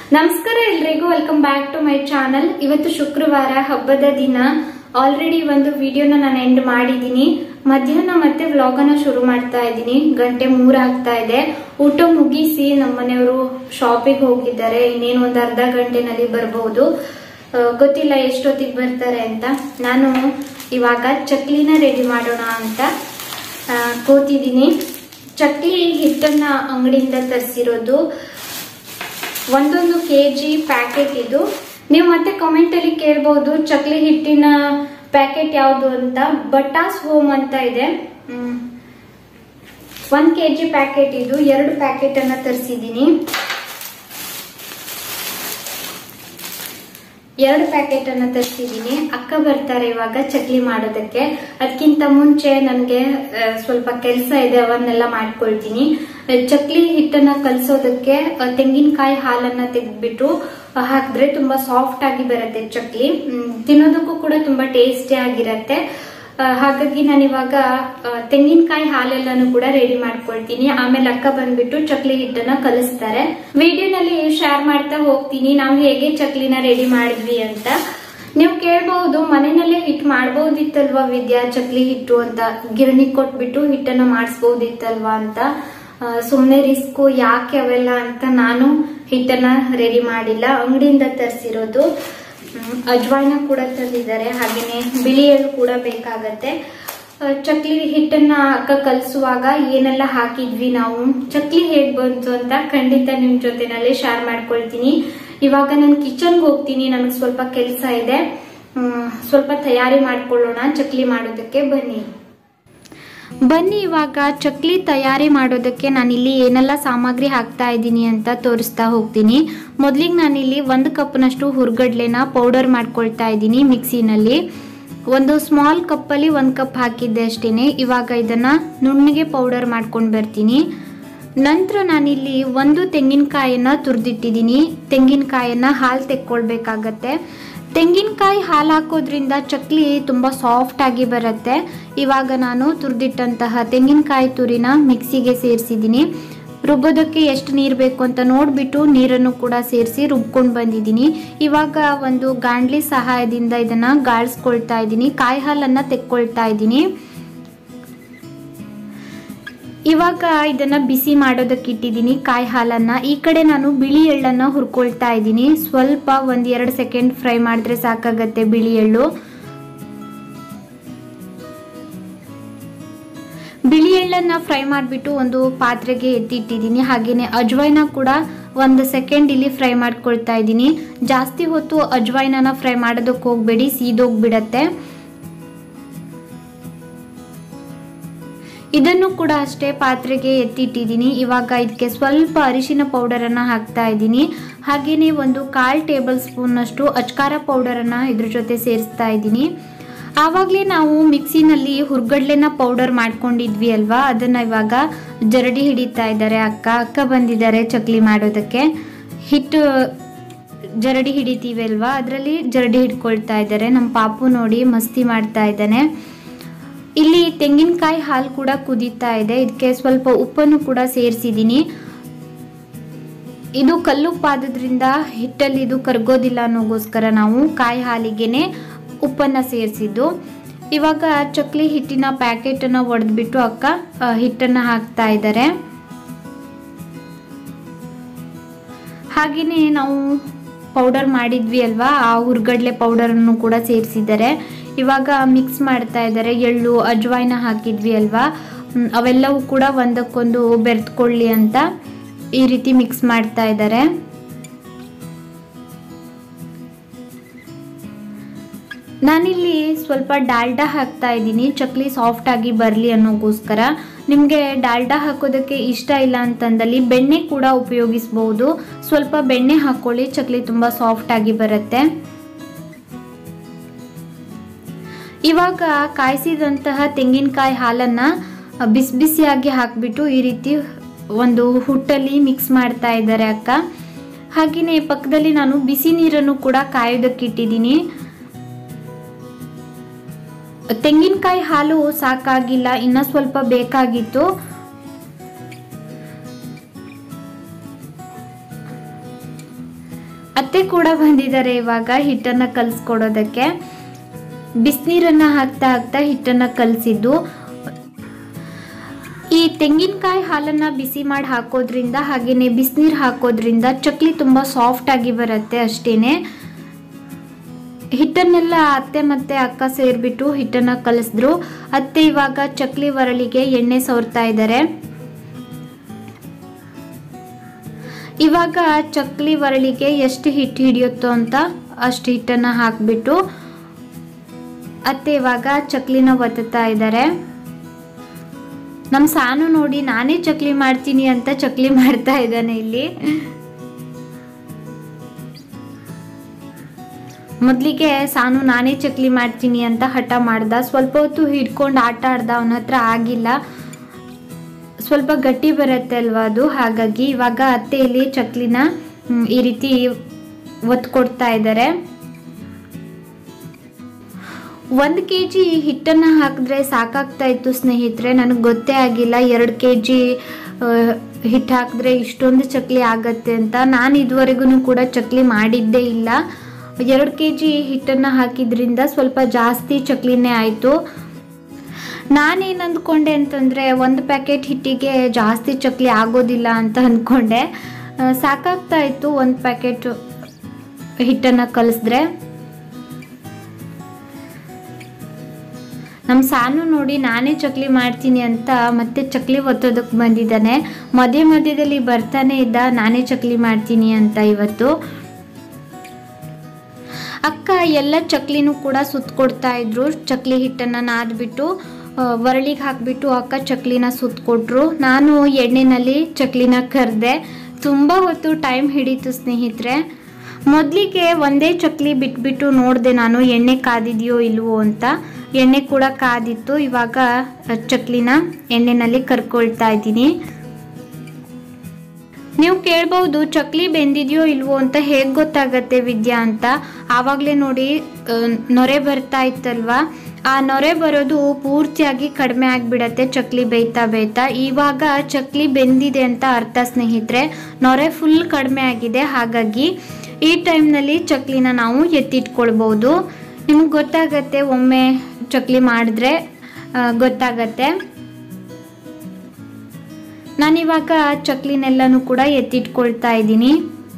ನಮಸ್ಕಾರ ಎಲ್ರಿಗೂ welcome back to my channel ಇವತ್ತು ಶುಕ್ರವಾರ ಹಬ್ಬದ ದಿನ ಆಲ್ರೆಡಿ ಒಂದು ವಿಡಿಯೋನ ನಾನು ಎಂಡ್ ಮಾಡಿದ್ದೀನಿ ಮಧ್ಯಾಹ್ನ ಮತ್ತೆ ವ್ಲಾಗನ ಶುರು ಮಾಡ್ತಾ ಇದ್ದೀನಿ ಗಂಟೆ ಮೂರಾಗ್ತಾ ಇದೆ ಊಟ ಮುಗಿಸಿ ನಮ್ಮ ಮನೆಯವರು ಶಾಪಿಗೆ ಹೋಗಿದ್ದಾರೆ ಇನ್ನೇನು ಒಂದು ಅರ್ಧ ಗಂಟೆನಲ್ಲಿ ಬರಬಹುದು ಗೊತ್ತಿಲ್ಲ ಎಷ್ಟೊತ್ತಿಗೆ ಬರ್ತಾರೆ ಅಂತ ನಾನು ಇವಾಗ ಚಕ್ಲಿನ ರೆಡಿ ಮಾಡೋಣ ಅಂತ ಆ, ಕೂತಿದ್ದೀನಿ ಚಕ್ಲಿ ಹಿಟ್ಟನ್ನ ಅಂಗಡಿಯಿಂದ ತರಿಸಿರೋದು ಒಂದೊಂದು ಕೆ ಜಿ ಪ್ಯಾಕೆಟ್ ಇದು ನೀವು ಮತ್ತೆ ಕಾಮೆಂಟ್ ಅಲ್ಲಿ ಕೇಳ್ಬಹುದು ಚಕ್ಲಿ ಹಿಟ್ಟಿನ ಪ್ಯಾಕೆಟ್ ಯಾವುದು ಅಂತ ಬಟಾಸ್ ಹೋಮ್ ಅಂತ ಇದೆ ಹ್ಮ್. ಒಂದ್ ಕೆ ಜಿ ಪ್ಯಾಕೆಟ್ ಇದು ಎರಡು ಪ್ಯಾಕೆಟ್ ಅನ್ನ ತರಿಸಿದ್ದೀನಿ ಎರಡು ಪ್ಯಾಕೆಟ್ ಅನ್ನ ತರಿಸಿದ್ದೀನಿ ಅಕ್ಕ ಬರ್ತಾರೆ ಇವಾಗ ಚಕ್ಲಿ ಮಾಡೋದಕ್ಕೆ ಅದಕ್ಕಿಂತ ಮುಂಚೆ ನನಗೆ ಸ್ವಲ್ಪ ಕೆಲಸ ಇದೆ ಅವನ್ನೆಲ್ಲ ಮಾಡ್ಕೊಳ್ತೀನಿ ಆ, ಚಕ್ಲಿ ಹಿಟ್ಟನ್ನ ಕಲಸೋದಕ್ಕೆ ಆ, ತೆಂಗಿನಕಾಯಿ ಹಾಲನ್ನ ತೆಗೆದ್ಬಿಟ್ಟು ಹಾಕಿದ್ರೆ ತುಂಬಾ ಸಾಫ್ಟ್ ಆಗಿ ಬರುತ್ತೆ ಚಕ್ಲಿ ಹ್ಮ್, ತಿನ್ನೋದಕ್ಕೂ ಕೂಡ ತುಂಬಾ ಟೇಸ್ಟಿ ಆಗಿರತ್ತೆ ಆ, ಹಾಗಾಗಿ ನಾನು ಇವಾಗ ತೆಂಗಿನಕಾಯಿ ಹಾಲೆಲ್ಲಾನು ಕೂಡ ರೆಡಿ ಮಾಡ್ಕೊಳ್ತೀನಿ ಆಮೇಲೆ ಅಕ್ಕ ಬಂದ್ಬಿಟ್ಟು ಚಕ್ಲಿ ಹಿಟ್ಟನ್ನ ಕಲಿಸ್ತಾರೆ ವಿಡಿಯೋನಲ್ಲಿ ಶೇರ್ ಮಾಡ್ತಾ ಹೋಗ್ತೀನಿ ನಾವು ಹೇಗೆ ಚಕ್ಲಿನ ರೆಡಿ ಮಾಡಿದ್ವಿ ಅಂತ ನೀವು ಕೇಳಬಹುದು ಮನೆಯಲ್ಲೇ ಹಿಟ್ಟು ಮಾಡಬಹುದಿತ್ತಲ್ವಾ ವಿದ್ಯಾ ಚಕ್ಲಿ ಹಿಟ್ಟು ಅಂತ ಗಿರಣಿ ಕೊಟ್ಬಿಟ್ಟು ಹಿಟ್ಟನ್ನ ಮಾಡಿಸ್ಬಹುದಿತ್ತಲ್ವಾ ಅಂತ ಸುಮ್ಮನೆ ರಿಸ್ಕು ಯಾಕೆ ಅವೆಲ್ಲ ಅಂತ ನಾನು ಹಿಟ್ಟನ್ನ ರೆಡಿ ಮಾಡಿಲ್ಲ ಅಂಗಡಿಯಿಂದ ತರಿಸಿರೋದು ಹ್ಮ್, ಅಜ್ವಾನ ಕೂಡ ತಂದಿದ್ದಾರೆ ಹಾಗೇನೆ ಬಿಳಿ ಎಳ್ಳು ಕೂಡ ಬೇಕಾಗತ್ತೆ ಆ, ಚಕ್ಲಿ ಹಿಟ್ಟನ್ನ ಅಕ್ಕ ಕಲಿಸುವಾಗ ಏನೆಲ್ಲ ಹಾಕಿದ್ವಿ ನಾವು ಚಕ್ಲಿ ಹೇಗ್ ಬಂತು ಅಂತ ಖಂಡಿತ ನಿಮ್ ಜೊತೆನಲ್ಲಿ ಶೇರ್ ಮಾಡ್ಕೊಳ್ತೀನಿ ಇವಾಗ ನಾನು ಕಿಚನ್ಗೆ ಹೋಗ್ತೀನಿ ನನಗೆ ಸ್ವಲ್ಪ ಕೆಲಸ ಇದೆ ಹ್ಮ್, ಸ್ವಲ್ಪ ತಯಾರಿ ಮಾಡ್ಕೊಳ್ಳೋಣ ಚಕ್ಲಿ ಮಾಡೋದಕ್ಕೆ ಬನ್ನಿ ಬನ್ನಿ ಇವಾಗ ಚಕ್ಲಿ ತಯಾರಿ ಮಾಡೋದಕ್ಕೆ ನಾನಿಲ್ಲಿ ಏನೆಲ್ಲ ಸಾಮಗ್ರಿ ಹಾಕ್ತಾ ಇದ್ದೀನಿ ಅಂತ ತೋರಿಸ್ತಾ ಹೋಗ್ತೀನಿ ಮೊದಲಿಗೆ ನಾನಿಲ್ಲಿ ಒಂದು ಕಪ್ನಷ್ಟು ಹುರ್ಗಡ್ಲೆನ ಪೌಡರ್ ಮಾಡ್ಕೊಳ್ತಾ ಇದ್ದೀನಿ ಮಿಕ್ಸಿನಲ್ಲಿ ಒಂದು ಸ್ಮಾಲ್ ಕಪ್ಪಲ್ಲಿ ಒಂದು ಕಪ್ ಹಾಕಿದ್ದೆ ಅಷ್ಟೇನೆ ಇವಾಗ ಇದನ್ನು ನುಣ್ಣಗೆ ಪೌಡರ್ ಮಾಡ್ಕೊಂಡು ಬರ್ತೀನಿ ನಂತರ ನಾನಿಲ್ಲಿ ಒಂದು ತೆಂಗಿನಕಾಯನ್ನು ತುರಿದಿಟ್ಟಿದ್ದೀನಿ ತೆಂಗಿನಕಾಯನ್ನು ಹಾಲು ತೆಕ್ಕೊಳ್ಬೇಕಾಗತ್ತೆ ತೆಂಗಿನಕಾಯಿ ಹಾಲು ಹಾಕೋದ್ರಿಂದ ಚಕ್ಲಿ ತುಂಬ ಸಾಫ್ಟ್ ಆಗಿ ಬರುತ್ತೆ ಇವಾಗ ನಾನು ತುರಿದಿಟ್ಟಂತಹ ತೆಂಗಿನಕಾಯಿ ತುರಿನ ಮಿಕ್ಸಿಗೆ ಸೇರಿಸಿದ್ದೀನಿ ರುಬ್ಬೋದಕ್ಕೆ ಎಷ್ಟು ನೀರು ಬೇಕು ಅಂತ ನೋಡಿಬಿಟ್ಟು ನೀರನ್ನು ಕೂಡ ಸೇರಿಸಿ ರುಬ್ಕೊಂಡು ಬಂದಿದ್ದೀನಿ ಇವಾಗ ಒಂದು ಗಾಂಡ್ಲಿ ಸಹಾಯದಿಂದ ಇದನ್ನು ಗಾಳಿಸ್ಕೊಳ್ತಾ ಇದ್ದೀನಿ ಕಾಯಿ ಹಾಲನ್ನು ತೆಕ್ಕೊಳ್ತಾ ಇದ್ದೀನಿ ಇವಾಗ ಇದನ್ನ ಬಿಸಿ ಮಾಡೋದಕ್ಕೆ ಇಟ್ಟಿದ್ದೀನಿ ಕಾಯಿ ಹಾಲನ್ನ ಈ ಕಡೆ ನಾನು ಬಿಳಿ ಎಳ್ಳನ್ನ ಹುರ್ಕೊಳ್ತಾ ಇದ್ದೀನಿ ಸ್ವಲ್ಪ ಒಂದ್ ಎರಡು ಸೆಕೆಂಡ್ ಫ್ರೈ ಮಾಡಿದ್ರೆ ಸಾಕಾಗತ್ತೆ ಬಿಳಿ ಎಳ್ಳು ಬಿಳಿ ಎಳ್ಳನ್ನ ಫ್ರೈ ಮಾಡಿಬಿಟ್ಟು ಒಂದು ಪಾತ್ರೆಗೆ ಎತ್ತಿಟ್ಟಿದ್ದೀನಿ ಹಾಗೇನೆ ಅಜ್ವೈನ ಕೂಡ ಒಂದು ಸೆಕೆಂಡ್ ಇಲ್ಲಿ ಫ್ರೈ ಮಾಡ್ಕೊಳ್ತಾ ಇದ್ದೀನಿ ಜಾಸ್ತಿ ಹೊತ್ತು ಅಜ್ವೈನನ ಫ್ರೈ ಮಾಡೋದಕ್ಕೆ ಹೋಗ್ಬೇಡಿ ಸೀದೋಗ್ಬಿಡತ್ತೆ ಇದನ್ನು ಕೂಡ ಅಷ್ಟೇ ಪಾತ್ರೆಗೆ ಎತ್ತಿಟ್ಟಿದ್ದೀನಿ ಇವಾಗ ಇದಕ್ಕೆ ಸ್ವಲ್ಪ ಅರಿಶಿನ ಪೌಡರನ್ನು ಹಾಕ್ತಾ ಇದ್ದೀನಿ ಹಾಗೆಯೇ ಒಂದು ಕಾಲು ಟೇಬಲ್ ಸ್ಪೂನ್ನಷ್ಟು ಅಚ್ಕಾರ ಪೌಡರನ್ನು ಇದ್ರ ಜೊತೆ ಸೇರಿಸ್ತಾ ಇದ್ದೀನಿ ಆವಾಗಲೇ ನಾವು ಮಿಕ್ಸಿನಲ್ಲಿ ಹುರ್ಗಡ್ಲೆನ ಪೌಡರ್ ಮಾಡ್ಕೊಂಡಿದ್ವಿ ಅಲ್ವಾ ಅದನ್ನು ಇವಾಗ ಜರಡಿ ಹಿಡಿತಾ ಇದ್ದಾರೆ ಅಕ್ಕ ಅಕ್ಕ ಬಂದಿದ್ದಾರೆ ಚಕ್ಲಿ ಮಾಡೋದಕ್ಕೆ ಹಿಟ್ಟು ಜರಡಿ ಹಿಡಿತೀವಿ ಅಲ್ವಾ ಅದರಲ್ಲಿ ಜರಡಿ ಹಿಡ್ಕೊಳ್ತಾ ಇದ್ದಾರೆ ನಮ್ಮ ಪಾಪು ನೋಡಿ ಮಸ್ತಿ ಮಾಡ್ತಾ ಇದ್ದಾನೆ ಇಲ್ಲಿ ತೆಂಗಿನಕಾಯಿ ಹಾಲು ಕೂಡ ಕುದೀತಾ ಇದೆ ಇದಕ್ಕೆ ಸ್ವಲ್ಪ ಉಪ್ಪನ್ನು ಕೂಡ ಸೇರಿಸಿದ್ದೀನಿ ಇದು ಕಲ್ಲುಪ್ಪಾದ್ರಿಂದ ಹಿಟ್ಟಲ್ಲಿ ಇದು ಕರ್ಗೋದಿಲ್ಲ ಅನ್ನೋಗೋಸ್ಕರ ನಾವು ಕಾಯಿ ಹಾಲಿಗೆನೆ ಉಪ್ಪನ್ನು ಸೇರಿಸಿದ್ದು ಇವಾಗ ಚಕ್ಲಿ ಹಿಟ್ಟಿನ ಪ್ಯಾಕೆಟನ್ನು ಒಡೆದ್ಬಿಟ್ಟು ಅಕ್ಕ ಆ, ಹಿಟ್ಟನ್ನು ಹಾಕ್ತಾ ಇದ್ದಾರೆ ಹಾಗೆಯೇ ನಾವು ಪೌಡರ್ ಮಾಡಿದ್ವಿ ಅಲ್ವಾ ಆ ಹುರ್ಗಡ್ಲೆ ಪೌಡರನ್ನು ಕೂಡ ಸೇರಿಸಿದ್ದಾರೆ ಇವಾಗ ಮಿಕ್ಸ್ ಮಾಡ್ತಾ ಇದ್ದಾರೆ ಎಳ್ಳು ಅಜ್ವಾಯಿನ ಹಾಕಿದ್ವಿ ಅಲ್ವಾ ಹ್ಮ್, ಅವೆಲ್ಲವೂ ಕೂಡ ಒಂದಕ್ಕೊಂದು ಬೆರೆತ್ಕೊಳ್ಳಿ ಅಂತ ಈ ರೀತಿ ಮಿಕ್ಸ್ ಮಾಡ್ತಾ ಇದ್ದಾರೆ ನಾನಿಲ್ಲಿ ಸ್ವಲ್ಪ ಡಾಲ್ಡಾ ಹಾಕ್ತಾ ಇದ್ದೀನಿ ಚಕ್ಲಿ ಸಾಫ್ಟ್ ಆಗಿ ಬರಲಿ ಅನ್ನೋಗೋಸ್ಕರ ನಿಮಗೆ ಡಾಲ್ಡಾ ಹಾಕೋದಕ್ಕೆ ಇಷ್ಟ ಇಲ್ಲ ಅಂತಂದಲ್ಲಿ ಬೆಣ್ಣೆ ಕೂಡ ಉಪಯೋಗಿಸ್ಬೋದು ಸ್ವಲ್ಪ ಬೆಣ್ಣೆ ಹಾಕ್ಕೊಳ್ಳಿ ಚಕ್ಲಿ ತುಂಬ ಸಾಫ್ಟ್ ಆಗಿ ಬರುತ್ತೆ ಇವಾಗ ಕಾಯಿಸಿದಂತಹ ತೆಂಗಿನಕಾಯಿ ಹಾಲನ್ನು ಬಿಸಿ ಬಿಸಿಯಾಗಿ ಹಾಕಿಬಿಟ್ಟು ಈ ರೀತಿ ಒಂದು ಹುಟ್ಟಲ್ಲಿ ಮಿಕ್ಸ್ ಮಾಡ್ತಾ ಇದ್ದಾರೆ ಅಕ್ಕ ಹಾಗೆಯೇ ಪಕ್ಕದಲ್ಲಿ ನಾನು ಬಿಸಿ ನೀರನ್ನು ಕೂಡ ಕಾಯೋದಕ್ಕೆ ಇಟ್ಟಿದ್ದೀನಿ ತೆಂಗಿನಕಾಯಿ ಹಾಲು ಸಾಕಾಗಿಲ್ಲ ಇನ್ನ ಸ್ವಲ್ಪ ಬೇಕಾಗಿತ್ತು ಅತ್ತೆ ಕೂಡ ಬಂದಿದ್ದಾರೆ ಇವಾಗ ಹಿಟ್ಟನ್ನು ಕಲಿಸ್ಕೊಡೋದಕ್ಕೆ ಬಿಸಿನೀರನ್ನು ಹಾಕ್ತಾ ಹಾಕ್ತಾ ಹಿಟ್ಟನ್ನು ಕಲಸಿದ್ದು ಈ ತೆಂಗಿನಕಾಯಿ ಹಾಲನ್ನು ಬಿಸಿ ಮಾಡಿ ಹಾಕೋದ್ರಿಂದ ಹಾಗೆಯೇ ಬಿಸಿನೀರು ಹಾಕೋದ್ರಿಂದ ಚಕ್ಲಿ ತುಂಬ ಸಾಫ್ಟ್ ಆಗಿ ಬರುತ್ತೆ ಅಷ್ಟೇನೆ ಹಿಟ್ಟನ್ನೆಲ್ಲ ಅತ್ತೆ ಮತ್ತೆ ಅಕ್ಕ ಸೇರಿಬಿಟ್ಟು ಹಿಟ್ಟನ್ನು ಕಲಿಸಿದ್ರು ಅತ್ತೆ ಇವಾಗ ಚಕ್ಲಿ ಒರಳಿಗೆ ಎಣ್ಣೆ ಸವರ್ತಾ ಇದ್ದಾರೆ ಇವಾಗ ಚಕ್ಲಿ ಒರಳಿಗೆ ಎಷ್ಟು ಹಿಟ್ಟು ಹಿಡಿಯುತ್ತೋ ಅಂತ ಅಷ್ಟು ಹಿಟ್ಟನ್ನು ಹಾಕಿಬಿಟ್ಟು ಅತ್ತೆ ಇವಾಗ ಚಕ್ಲಿನ ಒತ್ತುತ್ತಾ ಇದ್ದಾರೆ ನಮ್ಮ ಸಾನು ನೋಡಿ ನಾನೇ ಚಕ್ಲಿ ಮಾಡ್ತೀನಿ ಅಂತ ಚಕ್ಲಿ ಮಾಡ್ತಾ ಇದ್ದಾನೆ ಇಲ್ಲಿ ಮೊದಲಿಗೆ ಸಾನು ನಾನೇ ಚಕ್ಲಿ ಮಾಡ್ತೀನಿ ಅಂತ ಹಠ ಮಾಡ್ದ ಸ್ವಲ್ಪ ಹೊತ್ತು ಹಿಡ್ಕೊಂಡು ಆಟ ಆಡ್ದ ಅವನ ಹತ್ರ ಆಗಿಲ್ಲ ಸ್ವಲ್ಪ ಗಟ್ಟಿ ಬರುತ್ತೆ ಅಲ್ವಾ ಅದು ಹಾಗಾಗಿ ಇವಾಗ ಅತ್ತೆ ಇಲ್ಲಿ ಚಕ್ಲಿನ ಮ್, ಈ ರೀತಿ ಒತ್ಕೊಡ್ತಾ ಇದ್ದಾರೆ ಒಂದು ಕೆ ಜಿ ಹಿಟ್ಟನ್ನು ಹಾಕಿದ್ರೆ ಸಾಕಾಗ್ತಾ ಇತ್ತು ಸ್ನೇಹಿತರೆ ನನಗೆ ಗೊತ್ತೇ ಆಗಿಲ್ಲ ಎರಡು ಕೆ ಜಿ ಹಿಟ್ಟು ಹಾಕಿದ್ರೆ ಇಷ್ಟೊಂದು ಚಕ್ಲಿ ಆಗತ್ತೆ ಅಂತ ನಾನು ಇದುವರೆಗೂ ಕೂಡ ಚಕ್ಲಿ ಮಾಡಿದ್ದೇ ಇಲ್ಲ ಎರಡು ಕೆ ಜಿ ಹಿಟ್ಟನ್ನು ಹಾಕಿದ್ರಿಂದ ಸ್ವಲ್ಪ ಜಾಸ್ತಿ ಚಕ್ಲಿನೇ ಆಯಿತು ನಾನೇನು ಅಂದ್ಕೊಂಡೆ ಅಂತಂದರೆ ಒಂದು ಪ್ಯಾಕೆಟ್ ಹಿಟ್ಟಿಗೆ ಜಾಸ್ತಿ ಚಕ್ಲಿ ಆಗೋದಿಲ್ಲ ಅಂತ ಅಂದ್ಕೊಂಡೆ ಆ, ಸಾಕಾಗ್ತಾ ಇತ್ತು ಒಂದು ಪ್ಯಾಕೆಟ್ ಹಿಟ್ಟನ್ನು ಕಲಿಸಿದ್ರೆ ನಮ್ಮ ಸಾನು ನೋಡಿ ನಾನೇ ಚಕ್ಲಿ ಮಾಡ್ತೀನಿ ಅಂತ ಮತ್ತೆ ಚಕ್ಲಿ ಒತ್ತೋದಕ್ಕೆ ಬಂದಿದ್ದಾನೆ ಮಧ್ಯ ಮಧ್ಯದಲ್ಲಿ ಬರ್ತಾನೆ ಇದ್ದ ನಾನೇ ಚಕ್ಲಿ ಮಾಡ್ತೀನಿ ಅಂತ ಇವತ್ತು ಅಕ್ಕ ಎಲ್ಲ ಚಕ್ಲಿನೂ ಕೂಡ ಸುತ್ಕೊಡ್ತಾ ಇದ್ರು ಚಕ್ಲಿ ಹಿಟ್ಟನ್ನು ನಾದ್ಬಿಟ್ಟು ಒರಳಿಗೆ ಹಾಕ್ಬಿಟ್ಟು ಅಕ್ಕ ಚಕ್ಲಿನ ಸುತ್ಕೊಟ್ರು ನಾನು ಎಣ್ಣೆನಲ್ಲಿ ಚಕ್ಲಿನ ಕರೆದೆ ತುಂಬ ಹೊತ್ತು ಟೈಮ್ ಹಿಡೀತು ಸ್ನೇಹಿತರೆ ಮೊದಲಿಗೆ ಒಂದೇ ಚಕ್ಲಿ ಬಿಟ್ಬಿಟ್ಟು ನೋಡಿದೆ ನಾನು ಎಣ್ಣೆ ಕಾದಿದೆಯೋ ಇಲ್ವೋ ಅಂತ ಎಣ್ಣೆ ಕೂಡ ಕಾದಿತ್ತು ಇವಾಗ ಅ, ಚಕ್ಲಿನ ಎಣ್ಣೆನಲ್ಲಿ ಕರ್ಕೊಳ್ತಾ ಇದ್ದೀನಿ ನೀವು ಕೇಳ್ಬಹುದು ಚಕ್ಲಿ ಬೆಂದಿದೆಯೋ ಇಲ್ವೋ ಅಂತ ಹೇಗೆ ಗೊತ್ತಾಗತ್ತೆ ವಿದ್ಯಾ ಅಂತ ಆವಾಗಲೇ ನೋಡಿ ಆ, ನೊರೆ ಬರ್ತಾ ಇತ್ತಲ್ವಾ ಆ ನೊರೆ ಬರೋದು ಪೂರ್ತಿಯಾಗಿ ಕಡಿಮೆ ಆಗಿಬಿಡತ್ತೆ ಚಕ್ಲಿ ಬೇಯ್ತಾ ಬೇಯ್ತಾ ಇವಾಗ ಚಕ್ಲಿ ಬೆಂದಿದೆ ಅಂತ ಅರ್ಥ ಸ್ನೇಹಿತರೆ ನೊರೆ ಫುಲ್ ಕಡಿಮೆ ಆಗಿದೆ ಹಾಗಾಗಿ ಈ ಟೈಮ್ನಲ್ಲಿ ಚಕ್ಲಿನ ನಾವು ಎತ್ತಿಟ್ಕೊಳ್ಬೋದು ನಿಮ್ಗೆ ಗೊತ್ತಾಗತ್ತೆ ಒಮ್ಮೆ ಚಕ್ಲಿ ಮಾಡಿದ್ರೆ ಆ, ಗೊತ್ತಾಗತ್ತೆ ನಾನಿವಾಗ ಚಕ್ಲಿನೆಲ್ಲನೂ ಕೂಡ ಎತ್ತಿಟ್ಕೊಳ್ತಾ ಇದ್ದೀನಿ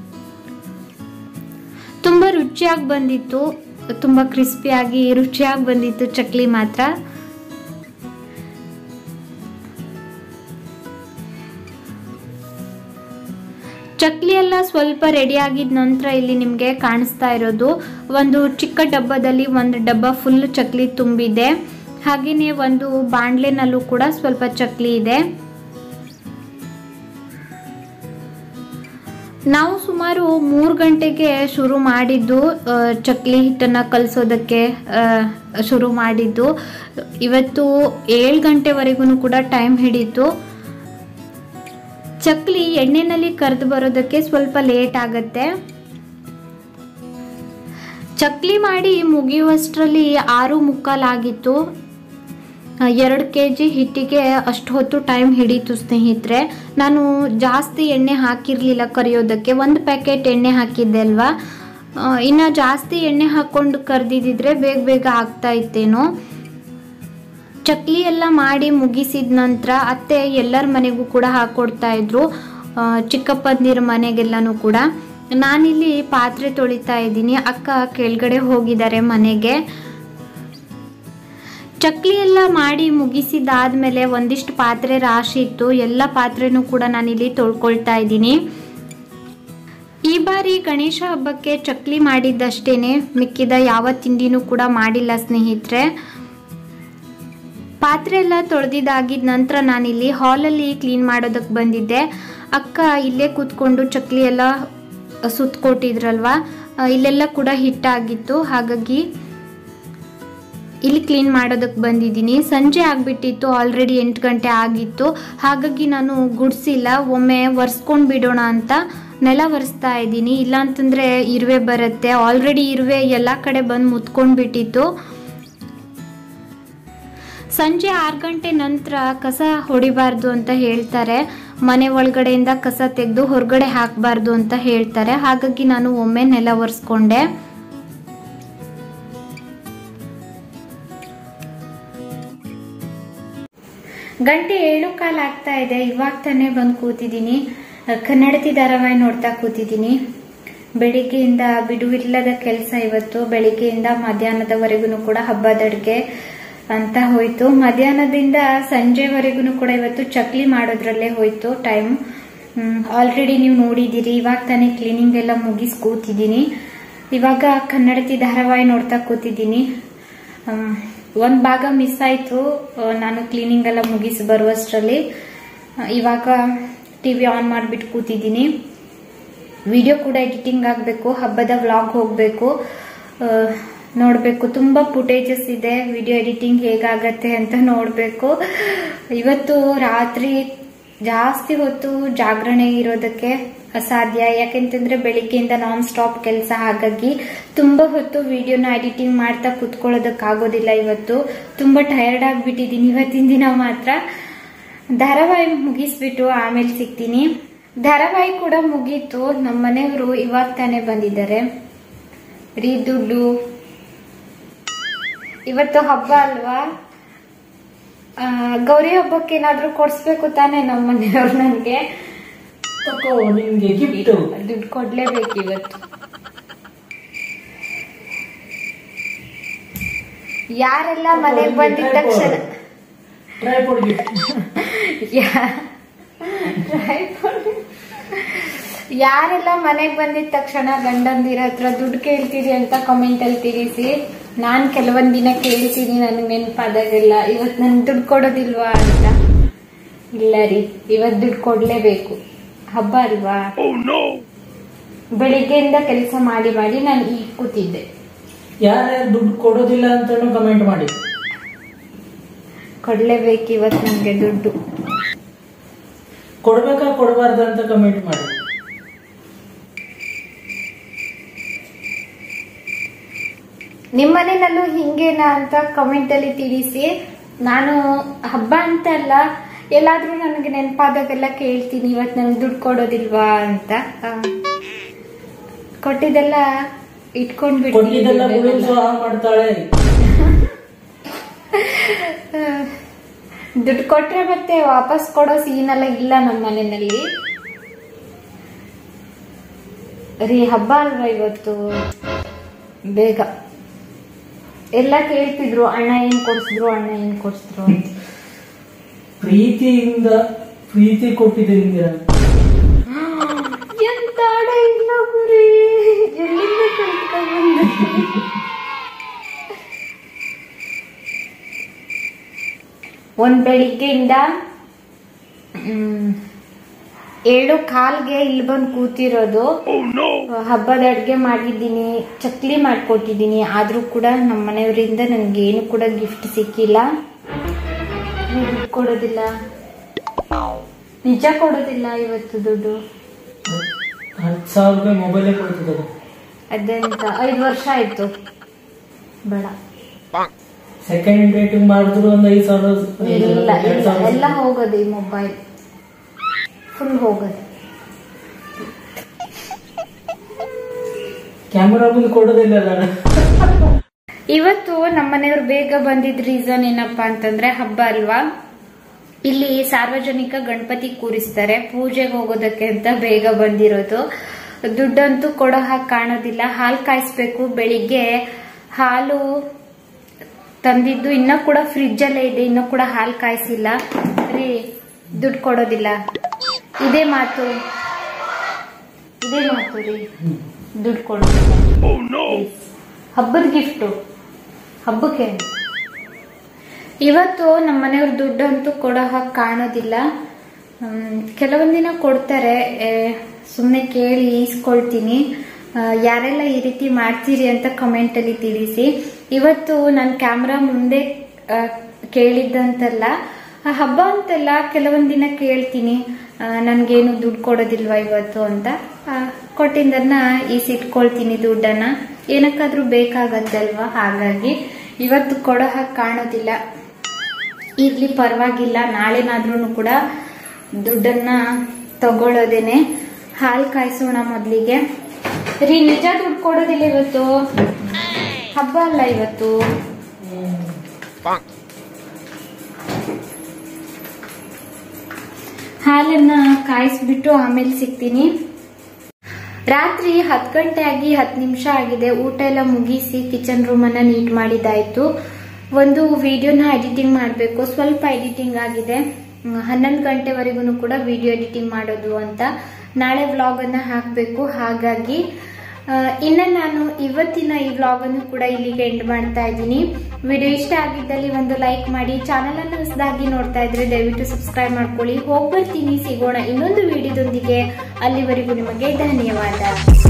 ತುಂಬ ರುಚಿಯಾಗಿ ಬಂದಿತ್ತು ತುಂಬ ಕ್ರಿಸ್ಪಿಯಾಗಿ ರುಚಿಯಾಗಿ ಬಂದಿತ್ತು ಚಕ್ಲಿ ಮಾತ್ರ ಚಕ್ಲಿ ಎಲ್ಲ ಸ್ವಲ್ಪ ರೆಡಿ ಆಗಿದ ನಂತರ ಇಲ್ಲಿ ನಿಮಗೆ ಕಾಣಿಸ್ತಾ ಇರೋದು ಒಂದು ಚಿಕ್ಕ ಡಬ್ಬದಲ್ಲಿ ಒಂದು ಡಬ್ಬ ಫುಲ್ ಚಕ್ಲಿ ತುಂಬಿದೆ ಹಾಗೆಯೇ ಒಂದು ಬಾಣಲೆನಲ್ಲೂ ಕೂಡ ಸ್ವಲ್ಪ ಚಕ್ಲಿ ಇದೆ ನಾವು ಸುಮಾರು ಮೂರು ಗಂಟೆಗೆ ಶುರು ಮಾಡಿದ್ದು ಆ, ಚಕ್ಲಿ ಹಿಟ್ಟನ್ನು ಕಲಿಸೋದಕ್ಕೆ ಶುರು ಮಾಡಿದ್ದು ಇವತ್ತು ಏಳು ಗಂಟೆವರೆಗೂ ಕೂಡ ಟೈಮ್ ಹಿಡೀತು ಚಕ್ಲಿ ಎಣ್ಣೆನಲ್ಲಿ ಕರೆದು ಬರೋದಕ್ಕೆ ಸ್ವಲ್ಪ ಲೇಟ್ ಆಗತ್ತೆ ಚಕ್ಲಿ ಮಾಡಿ ಮುಗಿಯುವಷ್ಟರಲ್ಲಿ ಆರು ಮುಕ್ಕಾಲಾಗಿತ್ತು ಎರಡು ಕೆ ಜಿ ಹಿಟ್ಟಿಗೆ ಅಷ್ಟು ಹೊತ್ತು ಟೈಮ್ ಹಿಡೀತು ಸ್ನೇಹಿತರೆ ನಾನು ಜಾಸ್ತಿ ಎಣ್ಣೆ ಹಾಕಿರಲಿಲ್ಲ ಕರಿಯೋದಕ್ಕೆ ಒಂದು ಪ್ಯಾಕೆಟ್ ಎಣ್ಣೆ ಹಾಕಿದ್ದೆ ಅಲ್ವಾ ಆ, ಇನ್ನು ಜಾಸ್ತಿ ಎಣ್ಣೆ ಹಾಕ್ಕೊಂಡು ಕರೆದಿದ್ದಿದ್ರೆ ಬೇಗ ಬೇಗ ಆಗ್ತಾ ಇತ್ತೇನೋ ಚಕ್ಲಿ ಎಲ್ಲ ಮಾಡಿ ಮುಗಿಸಿದ ನಂತರ ಅತ್ತೆ ಎಲ್ಲರ ಮನೆಗೂ ಕೂಡ ಹಾಕ್ಕೊಡ್ತಾ ಇದ್ರು ಆ, ಚಿಕ್ಕಪ್ಪಂದಿರ ಮನೆಗೆಲ್ಲನೂ ಕೂಡ ನಾನಿಲ್ಲಿ ಪಾತ್ರೆ ತೊಳಿತಾ ಇದ್ದೀನಿ ಅಕ್ಕ ಕೆಳಗಡೆ ಹೋಗಿದ್ದಾರೆ ಮನೆಗೆ ಚಕ್ಲಿ ಎಲ್ಲ ಮಾಡಿ ಮುಗಿಸಿದಾದ್ಮೇಲೆ ಒಂದಿಷ್ಟು ಪಾತ್ರೆ ರಾಶಿ ಇತ್ತು ಎಲ್ಲ ಪಾತ್ರೆನೂ ಕೂಡ ನಾನಿಲ್ಲಿ ತೊಳ್ಕೊಳ್ತಾ ಇದ್ದೀನಿ ಈ ಬಾರಿ ಗಣೇಶ ಹಬ್ಬಕ್ಕೆ ಚಕ್ಲಿ ಮಾಡಿದ್ದಷ್ಟೇನೆ ಮಿಕ್ಕಿದ ಯಾವ ತಿಂಡಿನೂ ಕೂಡ ಮಾಡಿಲ್ಲ ಸ್ನೇಹಿತರೆ ಪಾತ್ರೆ ಎಲ್ಲ ತೊಳೆದಿದ್ದಾಗಿದ ನಂತರ ನಾನಿಲ್ಲಿ ಹಾಲಲ್ಲಿ ಕ್ಲೀನ್ ಮಾಡೋದಕ್ಕೆ ಬಂದಿದ್ದೆ ಅಕ್ಕ ಇಲ್ಲೇ ಕೂತ್ಕೊಂಡು ಚಕ್ಲಿ ಎಲ್ಲ ಸುತ್ತಕೊಟ್ಟಿದ್ರಲ್ವ ಇಲ್ಲೆಲ್ಲ ಕೂಡ ಹಿಟ್ಟಾಗಿತ್ತು ಹಾಗಾಗಿ ಇಲ್ಲಿ ಕ್ಲೀನ್ ಮಾಡೋದಕ್ಕೆ ಬಂದಿದ್ದೀನಿ ಸಂಜೆ ಆಗಿಬಿಟ್ಟಿತ್ತು ಆಲ್ರೆಡಿ ಎಂಟು ಗಂಟೆ ಆಗಿತ್ತು ಹಾಗಾಗಿ ನಾನು ಗುಡಿಸಿಲ್ಲ ಒಮ್ಮೆ ಒರೆಸ್ಕೊಂಡು ಬಿಡೋಣ ಅಂತ ನೆಲ ಒರೆಸ್ತಾ ಇದ್ದೀನಿ ಇಲ್ಲಾಂತಂದರೆ ಇರುವೆ ಬರುತ್ತೆ ಆಲ್ರೆಡಿ ಇರುವೆ ಎಲ್ಲ ಕಡೆ ಬಂದು ಮುತ್ಕೊಂಡು ಬಿಟ್ಟಿತ್ತು ಸಂಜೆ ಆರು ಗಂಟೆ ನಂತರ ಕಸ ಹೊಡಿಬಾರ್ದು ಅಂತ ಹೇಳ್ತಾರೆ ಮನೆ ಒಳಗಡೆಯಿಂದ ಕಸ ತೆಗೆದು ಹೊರಗಡೆ ಹಾಕಬಾರ್ದು ಅಂತ ಹೇಳ್ತಾರೆ ಹಾಗಾಗಿ ನಾನು ಒಮ್ಮೆ ನೆಲ ಒರೆಸ್ಕೊಂಡೆ ಗಂಟೆ ಏಳು ಕಾಲ ಆಗ್ತಾ ಇದೆ ಇವಾಗ ತಾನೇ ಬಂದು ಕೂತಿದ್ದೀನಿ ಅಹ್, ಕನ್ನಡತಿ ಧಾರಾವಾಹಿ ನೋಡ್ತಾ ಕೂತಿದ್ದೀನಿ ಬೆಳಿಗ್ಗೆಯಿಂದ ಬಿಡುವಿಲ್ಲದ ಕೆಲಸ ಇವತ್ತು ಬೆಳಿಗ್ಗೆಯಿಂದ ಮಧ್ಯಾಹ್ನದವರೆಗೂ ಕೂಡ ಹಬ್ಬದ ಅಡುಗೆ ಅಂತ ಹೋಯ್ತು ಮಧ್ಯಾಹ್ನದಿಂದ ಸಂಜೆವರೆಗೂ ಕೂಡ ಇವತ್ತು ಚಕ್ಲಿ ಮಾಡೋದ್ರಲ್ಲೇ ಹೋಯ್ತು ಟೈಮ್ ಆಲ್ರೆಡಿ ನೀವು ನೋಡಿದ್ದೀರಿ ಇವಾಗ ತಾನೇ ಕ್ಲೀನಿಂಗ್ ಎಲ್ಲ ಮುಗಿಸ್ ಕೂತಿದ್ದೀನಿ ಇವಾಗ ಕನ್ನಡತಿ ಧಾರಾವಾಹಿ ನೋಡ್ತಾ ಕೂತಿದ್ದೀನಿ ಹ್ಮ್, ಒಂದ್ ಭಾಗ ಮಿಸ್ ಆಯ್ತು ಆ, ನಾನು ಕ್ಲೀನಿಂಗ್ ಎಲ್ಲ ಮುಗಿಸಿ ಬರುವಷ್ಟರಲ್ಲಿ ಆ, ಇವಾಗ ಟಿವಿ ಆನ್ ಮಾಡಿಬಿಟ್ಟು ಕೂತಿದ್ದೀನಿ ವಿಡಿಯೋ ಕೂಡ ಎಡಿಟಿಂಗ್ ಆಗಬೇಕು ಹಬ್ಬದ ವ್ಲಾಗ್ ಹೋಗಬೇಕು ನೋಡಬೇಕು ತುಂಬ ಫುಟೇಜಸ್ ಇದೆ ವಿಡಿಯೋ ಎಡಿಟಿಂಗ್ ಹೇಗಾಗತ್ತೆ ಅಂತ ನೋಡಬೇಕು ಇವತ್ತು ರಾತ್ರಿ ಜಾಸ್ತಿ ಹೊತ್ತು ಜಾಗರಣೆ ಇರೋದಕ್ಕೆ ಅಸಾಧ್ಯ ಯಾಕೆಂತಂದ್ರೆ ಬೆಳಿಗ್ಗೆಯಿಂದ ನಾನ್ ಸ್ಟಾಪ್ ಕೆಲಸ ಹಾಗಾಗಿ ತುಂಬಾ ಹೊತ್ತು ವಿಡಿಯೋನ ಎಡಿಟಿಂಗ್ ಮಾಡ್ತಾ ಕುತ್ಕೊಳ್ಳೋದಕ್ಕಾಗೋದಿಲ್ಲ ಇವತ್ತು ತುಂಬಾ ಟಯರ್ಡ್ ಆಗ್ಬಿಟ್ಟಿದ್ದೀನಿ ಇವತ್ತಿನ ದಿನ ಮಾತ್ರ ಧಾರಾವಾಹಿ ಮುಗಿಸ್ಬಿಟ್ಟು ಆಮೇಲೆ ಸಿಗ್ತೀನಿ ಧಾರಾವಾಹಿ ಕೂಡ ಮುಗೀತು ನಮ್ಮ ಮನೆಯವರು ಇವಾಗ ತಾನೇ ಬಂದಿದ್ದಾರೆ ರೀ ದುಡ್ಡು ಇವತ್ತು ಹಬ್ಬ ಅಲ್ವಾ ಆ, ಗೌರಿ ಹಬ್ಬಕ್ಕೆ ಏನಾದ್ರೂ ಕೊಡ್ಸ್ಬೇಕು ತಾನೇ ನಮ್ಮ ಮನೆಯವ್ರು ನನ್ಗೆ ತಕೋ ನಿಮ್ಗೆ ಗಿಫ್ಟ್ ದುಡ್ಡು ಕೊಡ್ಲೇಬೇಕು ಇವತ್ತು ಯಾರೆಲ್ಲ ಮನೆಗೆ ಬಂದಿದ ತಕ್ಷಣ ಟ್ರೈಪೋಡ್ ಗಿಫ್ಟ್ ಯಾ- ಯಾರೆಲ್ಲ ಮನೆಗೆ ಬಂದಿದ ತಕ್ಷಣ ಗಂಡಂದಿರ ಹತ್ರ ದುಡ್ಡು ಕೇಳ್ತೀರಿ ಅಂತ ಕಮೆಂಟ್ ಅಲ್ಲಿ ತಿಳಿಸಿ ನಾನ್ ಕೆಲವೊಂದ್ ದಿನ ಕೇಳ್ತೀನಿ ನನಗೆ ನೆನಪಾದಾಗೆಲ್ಲ ಇವತ್ ನನ್ ದುಡ್ಡು ಕೊಡೋದಿಲ್ವಾ ಅಂತ ಇಲ್ಲ ರೀ ಇವತ್ ದುಡ್ಡು ಕೊಡ್ಲೇಬೇಕು ಹಬ್ಬ ಅಲ್ವಾ ಬೆಳಿಗ್ಗೆಯಿಂದ ಕೆಲಸ ಮಾಡಿ ಮಾಡಿ ನಾನು ಈಗ ಕೂತಿದ್ದೆ ಯಾರ್ಯಾರು ದುಡ್ಡು ಕೊಡೋದಿಲ್ಲ ಅಂತಾನು ಕಮೆಂಟ್ ಮಾಡಿ ಕೊಡ್ಲೇಬೇಕು ಇವತ್ ನನ್ಗೆ ದುಡ್ಡು ಕೊಡ್ಬೇಕಾ ಕೊಡಬಾರ್ದು ಅಂತ ಕಮೆಂಟ್ ಮಾಡಿ ನಿಮ್ಮ ಮನೆಯಲ್ಲೂ ಹಿಂಗೇನಾ ಅಂತ ಕಮೆಂಟ್ ಅಲ್ಲಿ ತಿಳಿಸಿ ನಾನು ಹಬ್ಬ ಅಂತ ಅಲ್ಲ ಎಲ್ಲಾದ್ರೂ ನನಗೆ ನೆನಪಾದಾಗೆಲ್ಲ ಕೇಳ್ತೀನಿ ಇವತ್ತು ನನ್ಗೆ ದುಡ್ಡು ಕೊಡೋದಿಲ್ವಾ ಅಂತ ಆ, ಕೊಟ್ಟಿದ್ದೆಲ್ಲ ಇಟ್ಕೊಂಡ್ ಕೊಟ್ಟಿದ್ದೆಲ್ಲ ಬಿಡ್ತೀನಿ ಗುಳಿಸು ಹಾಗೆ ಮಾಡ್ತಾಳೆ ದುಡ್ಡು ಕೊಟ್ರೆ ಮತ್ತೆ ವಾಪಸ್ ಕೊಡೋ ಸೀನ್ ಎಲ್ಲ ಇಲ್ಲ ನಮ್ಮ ಮನೆಯಲ್ಲಿ ರೀ ಹಬ್ಬ ಅಲ್ವಾ ಇವತ್ತು ಬೇಗ ಎಲ್ಲ ಕೇಳ್ತಿದ್ರು ಅಣ್ಣ ಏನ್ ಕೊಡ್ಸಿದ್ರು ಅಣ್ಣ ಏನ್ ಕೊಡ್ಸಿದ್ರು ಅಂತ ಪ್ರೀತಿಯಿಂದ ಪ್ರೀತಿ ಕೊಟ್ಟಿದೆ ನಿಮ್ಗೆ ಎಂತ ಆಡ ಇಲ್ಲ ಗುರಿ ಎಲ್ಲಿಂದ ಕಲ್ತ್ಕೊಂಡ್ ಬಂದೆ? ಒಂದ್ ಬೆಳಿಗ್ಗೆಯಿಂದ ಮ್, ಏಳು ಕಾಲ್ಗೆ ಇಲ್ಲಿ ಬಂದು ಕೂತಿರೋದು ಹಬ್ಬದ ಅಡ್ಗೆ ಮಾಡಿದ್ದೀನಿ ಚಕ್ಲಿ ಮಾಡ್ಕೊಟ್ಟಿದ್ದೀನಿ ಆದ್ರೂ ಕೂಡ ನಮ್ಮ ಮನೆಯವರಿಂದ ನನ್ಗೆ ಏನು ಕೂಡ ಗಿಫ್ಟ್ ಸಿಕ್ಕಿಲ್ಲ ನೀವು ದುಡ್ಡು ಕೊಡೋದಿಲ್ಲ ನಿಜ ಕೊಡೋದಿಲ್ಲ ಇವತ್ತು ದುಡ್ಡು ಹತ್ತು ಸಾವಿರ ರೂಪಾಯಿ ಮೊಬೈಲೇ ಕೊಡ್ತಿದ್ದಾರೆ ಅದೆಂತ ಐದು ವರ್ಷ ಆಯ್ತು ಬೇಡ ಸೆಕೆಂಡ್ ರೇಟಿಂಗ್ ಮಾಡಿದ್ರು ಒಂದು ಐದು ಸಾವಿರ ಇಲ್ಲ ಎರಡು ಇಲ್ಲ ಸಾವಿರ ಎಲ್ಲ ಹೋಗೋದು ಈ ಮೊಬೈಲ್ ಫುಲ್ ಹೋಗೋದು ಕ್ಯಾಮರಾ ಮುಂದೆ ಕೊಡೋದಿಲ್ಲ ಅಲ್ಲ ಇವತ್ತು ನಮ್ಮನೆಯವ್ರು ಬೇಗ ಬಂದಿದ್ ರೀಸನ್ ಏನಪ್ಪಾ ಅಂತಂದ್ರೆ ಹಬ್ಬ ಅಲ್ವಾ ಇಲ್ಲಿ ಸಾರ್ವಜನಿಕ ಗಣಪತಿ ಕೂರಿಸ್ತಾರೆ ಪೂಜೆಗೆ ಹೋಗೋದಕ್ಕೆ ಅಂತ ಬೇಗ ಬಂದಿರೋದು ದುಡ್ಡಂತೂ ಕೊಡೋ ಹಾಗೆ ಕಾಣೋದಿಲ್ಲ ಹಾಲು ಕಾಯಿಸ್ಬೇಕು ಬೆಳಿಗ್ಗೆ ಹಾಲು ತಂದಿದ್ದು ಇನ್ನೂ ಕೂಡ ಫ್ರಿಜ್ ಅಲ್ಲೇ ಇದೆ ಇನ್ನೂ ಕೂಡ ಹಾಲು ಕಾಯಿಸಿಲ್ಲ ರೀ ದುಡ್ಡು ಕೊಡೋದಿಲ್ಲ ಇದೇ ಮಾತು ಇದೇ ಮಾತು ರೀ ದುಡ್ಡು ಕೊಡೋದಿಲ್ಲ Please. ಹಬ್ಬದ ಗಿಫ್ಟು ಹಬ್ಬಕ್ಕೆ ಇವತ್ತು ನಮ್ಮ ಮನೆಯವ್ರ ದುಡ್ಡು ಅಂತೂ ಕೊಡೋ ಹಾಗೆ ಕಾಣೋದಿಲ್ಲ ಹ್ಮ್, ಕೆಲವೊಂದ್ ದಿನ ಕೊಡ್ತಾರೆ ಸುಮ್ಮನೆ ಕೇಳಿ ಈಸ್ಕೊಳ್ತೀನಿ ಆ, ಯಾರೆಲ್ಲ ಈ ರೀತಿ ಮಾಡ್ತೀರಿ ಅಂತ ಕಮೆಂಟ್ ಅಲ್ಲಿ ತಿಳಿಸಿ ಇವತ್ತು ನಾನು ಕ್ಯಾಮ್ರಾ ಮುಂದೆ ಆ, ಕೇಳಿದ್ದಂತಲ್ಲ ಆ, ಹಬ್ಬ ಅಂತಲ್ಲ ಕೆಲವೊಂದ್ ದಿನ ಕೇಳ್ತೀನಿ ಆ, ನನ್ಗೇನು ದುಡ್ಡು ಕೊಡೋದಿಲ್ವಾ ಇವತ್ತು ಅಂತ ಆ, ಕೊಟ್ಟಿದ್ದನ್ನ ಈಸಿಟ್ಕೊಳ್ತೀನಿ ದುಡ್ಡನ್ನ ಏನಕ್ಕಾದ್ರೂ ಬೇಕಾಗತ್ತಲ್ವಾ ಹಾಗಾಗಿ ಇವತ್ತು ಕೊಡೋ ಹಾಗೆ ಕಾಣೋದಿಲ್ಲ ಇರ್ಲಿ ಪರವಾಗಿಲ್ಲ ನಾಳೆನಾದ್ರೂ ಕೂಡ ದುಡ್ಡನ್ನ ತಗೊಳ್ಳೋದೇನೆ ಹಾಲು ಕಾಯಿಸೋಣ ಮೊದಲಿಗೆ ರೀ ನಿಜ ದುಡ್ಡು ಕೊಡೋದಿಲ್ಲ ಇವತ್ತು ಹಬ್ಬ ಅಲ್ಲ ಇವತ್ತು ಹಾಲನ್ನ ಕಾಯಿಸ್ಬಿಟ್ಟು ಆಮೇಲೆ ಸಿಗ್ತೀನಿ ರಾತ್ರಿ ಹತ್ತು ಗಂಟೆ ಆಗಿ ಹತ್ತು ನಿಮಿಷ ಆಗಿದೆ ಊಟ ಎಲ್ಲ ಮುಗಿಸಿ ಕಿಚನ್ ರೂಮ್ ಅನ್ನ ನೀಟ್ ಮಾಡಿದಾಯ್ತು ಒಂದು ವಿಡಿಯೋನ ಎಡಿಟಿಂಗ್ ಮಾಡಬೇಕು ಸ್ವಲ್ಪ ಎಡಿಟಿಂಗ್ ಆಗಿದೆ ಹನ್ನೊಂದು ಗಂಟೆವರೆಗೂ ಕೂಡ ವಿಡಿಯೋ ಎಡಿಟಿಂಗ್ ಮಾಡೋದು ಅಂತ ನಾಳೆ ವ್ಲಾಗ್ ಅನ್ನ ಹಾಕಬೇಕು ಹಾಗಾಗಿ ಆ, ಇನ್ನ ನಾನು ಇವತ್ತಿನ ಈ ವ್ಲಾಗ್ ಅನ್ನು ಕೂಡ ಇಲ್ಲಿಗೆ ಎಂಡ್ ಮಾಡ್ತಾ ಇದ್ದೀನಿ ವಿಡಿಯೋ ಇಷ್ಟ ಆಗಿದ್ದಲ್ಲಿ ಒಂದು ಲೈಕ್ ಮಾಡಿ ಚಾನಲ್ ಅನ್ನು ಹೊಸದಾಗಿ ನೋಡ್ತಾ ಇದ್ರೆ ದಯವಿಟ್ಟು ಸಬ್ಸ್ಕ್ರೈಬ್ ಮಾಡ್ಕೊಳ್ಳಿ ಹೋಗ್ಬರ್ತೀನಿ ಸಿಗೋಣ ಇನ್ನೊಂದು ವಿಡಿಯೋದೊಂದಿಗೆ ಅಲ್ಲಿವರೆಗೂ ನಿಮಗೆ ಧನ್ಯವಾದ